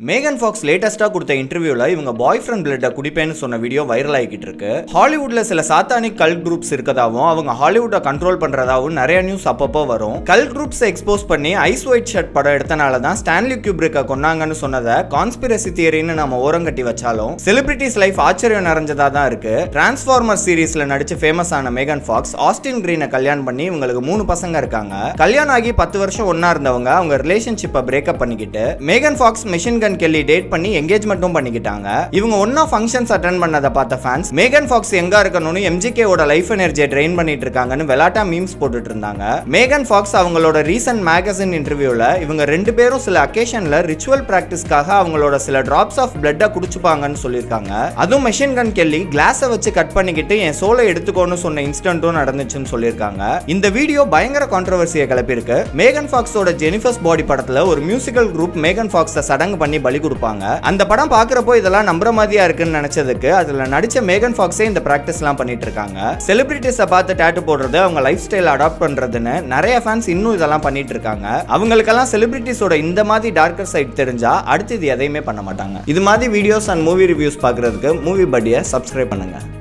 Megan Fox லேட்டஸ்டா கொடுத்த இன்டர்வியூல இவங்க பாய் ஃப்ரெண்ட் பிளட்டை குடிப்பேன்னு சொன்ன வீடியோ வைரல் ஆகிட்டு இருக்கு ஹாலிவுட்ல சில சாத்தானிக் கல் குரூப்ஸ் இருக்கதாவும் அவங்க ஹாலிவுட்டை கண்ட்ரோல் பண்றதாவும் நிறைய நியூஸ் அப்பப்போ வரும் கல் குரூப்ஸ் எக்ஸ்போஸ் பண்ணி ஐஸ் ஒயிட் ஷர்ட் படம் எடுத்தனால தான் ஸ்டான்லி கியூப்ரிக்கை கொன்னாங்கன்னு சொன்னதை கான்ஸ்பிரசி தியரின்னு நம்ம ஓரங்கட்டி வச்சாலும் செலிபிரிட்டிஸ் லைஃப் ஆச்சரியம் நிறைஞ்சதா தான் இருக்கு டிரான்ஸ்ஃபார்மர் சீரீஸ்ல நடிச்சு ஃபேமஸ் ஆன மேகன் ஃபாக்ஸ் ஆஸ்டின் கிரீனை கல்யாணம் பண்ணி இவங்களுக்கு மூணு பசங்க இருக்காங்க கல்யாணம் ஆகி பத்து வருஷம் ஒன்னா இருந்தவங்க அவங்க ரிலேஷன்ஷிப்பை பிரேக்கப் பண்ணிக்கிட்டு Megan Fox Machine Gun Kelly date பண்ணி என்கேஜ்மெண்ட்டும் பண்ணிக்கிட்டாங்க இவங்க ஒன்னா ஃபங்க்ஷன்ஸ் அட்டன் பண்ணதை பார்த்த ஃபேன்ஸ் மேகன் ஃபாக்ஸ் எங்க இருக்கணும்னு எம்ஜிகேவோட லைஃப் எனர்ஜியை ட்ரெயின் பண்ணிட்டு இருக்காங்கன்னு வெலாட்டா மீம்ஸ் போட்டுட்டு இருந்தாங்க மேகன் ஃபாக்ஸ் அவங்களோட ரீசன்ட் மேகசின் இன்டர்வியூல இவங்க ரெண்டு பேரும் சில அக்கேஷன்ல ரிச்சுவல் பிராக்டிஸ்க்காக அவங்களோட சில டிராப்ஸ் ஆஃப் பிளட்டை குடிச்சுப்பாங்கன்னு சொல்லியிருக்காங்க அதுவும் மெஷின் கன் கெல்லி கிளாஸை வச்சு கட் பண்ணிக்கிட்டு என் சோலை எடுத்துக்கோன்னு சொன்ன இன்ஸ்டன்ட்டும் நடந்துச்சுன்னு சொல்லியிருக்காங்க இந்த வீடியோ பயங்கர கான்ட்ரவர்சியை கிளப்பியிருக்கு மேகன் ஃபாக்ஸோட ஜெனிஃபர்ஸ் பாடி படத்துல ஒரு மியூசிக்கல் குரூப் மேகன் ஃபாக்ஸை சடங்கு பண்ணி பலி கொடுப்பாங்க அந்த படம் பார்க்குறப்போ இதெல்லாம் நம்புற மாதிரியா இருக்குன்னு நினைச்சதுக்கு அதுல நடிச்ச மேகன் ஃபாக்ஸே இந்த ப்ராக்டிஸ்லாம் பண்ணிட்டு இருக்காங்க செலிபிரிட்டிஸை பார்த்து டேட்டு போடுறது அவங்க லைஃப் ஸ்டைல் அடாப்ட் பண்றதுன்னு நிறைய ஃபேன்ஸ் இன்னும் இதெல்லாம் பண்ணிட்டு இருக்காங்க அவங்களுக்கெல்லாம் செலிபிரிட்டிஸோட இந்த மாதிரி டார்க்கர் சைட் தெரிஞ்சா அடுத்து இது எதையுமே பண்ண மாட்டாங்க இது மாதிரி வீடியோஸ் அண்ட் மூவி ரிவ்யூஸ் பார்க்கறதுக்கு மூவி படியை சப்ஸ்கிரைப் பண்ணுங்க